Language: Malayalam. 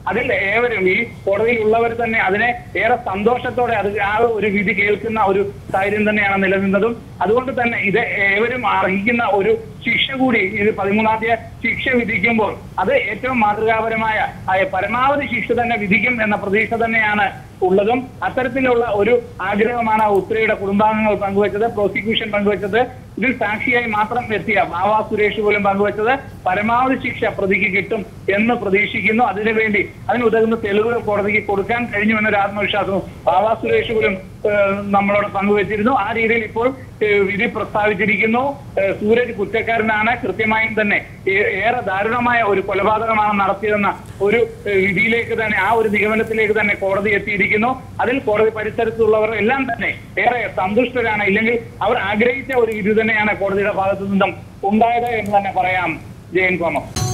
അതിൽ ഏവരും ഈ കോടതിയിലുള്ളവർ തന്നെ അതിനെ ഏറെ സന്തോഷത്തോടെ അത് ആ ഒരു വിധി കേൾക്കുന്ന ഒരു സാഹചര്യം തന്നെയാണ് നിലനിന്നതും അതുകൊണ്ട് തന്നെ ഇത് ഏവരും അർഹിക്കുന്ന ഒരു ശിക്ഷ കൂടി ഇത് പതിമൂന്നാം തീയതി ശിക്ഷ വിധിക്കുമ്പോൾ അത് ഏറ്റവും മാതൃകാപരമായ ആ, പരമാവധി ശിക്ഷ തന്നെ വിധിക്കും എന്ന പ്രതീക്ഷ തന്നെയാണ് ഉള്ളതും അത്തരത്തിലുള്ള ഒരു ആഗ്രഹമാണ് ഉത്രയുടെ കുടുംബാംഗങ്ങൾ പങ്കുവച്ചത് പ്രോസിക്യൂഷൻ പങ്കുവച്ചത് ഇതിൽ സാക്ഷിയായി മാത്രം എത്തിയ ബാബ സുരേഷ് പോലും പങ്കുവച്ചത് പരമാവധി ശിക്ഷ പ്രതിക്ക് കിട്ടും എന്ന് പ്രതീക്ഷിക്കുന്നു അതിനുവേണ്ടി അതിനുതകുന്ന തെളിവുകൾ കോടതിക്ക് കൊടുക്കാൻ കഴിഞ്ഞു എന്നൊരു ആത്മവിശ്വാസവും ബാബ സുരേഷ് പോലും ഏഹ്, നമ്മളോട് പങ്കുവച്ചിരുന്നു ആ രീതിയിൽ ഇപ്പോൾ ഏഹ്, വിധി പ്രസ്താവിച്ചിരിക്കുന്നു ഏഹ്, സൂരജ് കുറ്റക്കാരനാണ് കൃത്യമായും തന്നെ ഏ- ഏറെ ദാരുണമായ ഒരു കൊലപാതകമാണ് നടത്തിയതെന്ന ഒരു ഏഹ്, വിധിയിലേക്ക് തന്നെ ആ ഒരു നിഗമനത്തിലേക്ക് തന്നെ കോടതി എത്തിയിരിക്കുന്നു അതിൽ കോടതി പരിസരത്തുള്ളവർ എല്ലാം തന്നെ ഏറെ സന്തുഷ്ടരാണ് ഇല്ലെങ്കിൽ അവർ ആഗ്രഹിച്ച ഒരു വിധി തന്നെയാണ് കോടതിയുടെ ഭാഗത്തു നിന്നും ഉണ്ടായത് എന്ന് തന്നെ പറയാം ജയൻ കോമം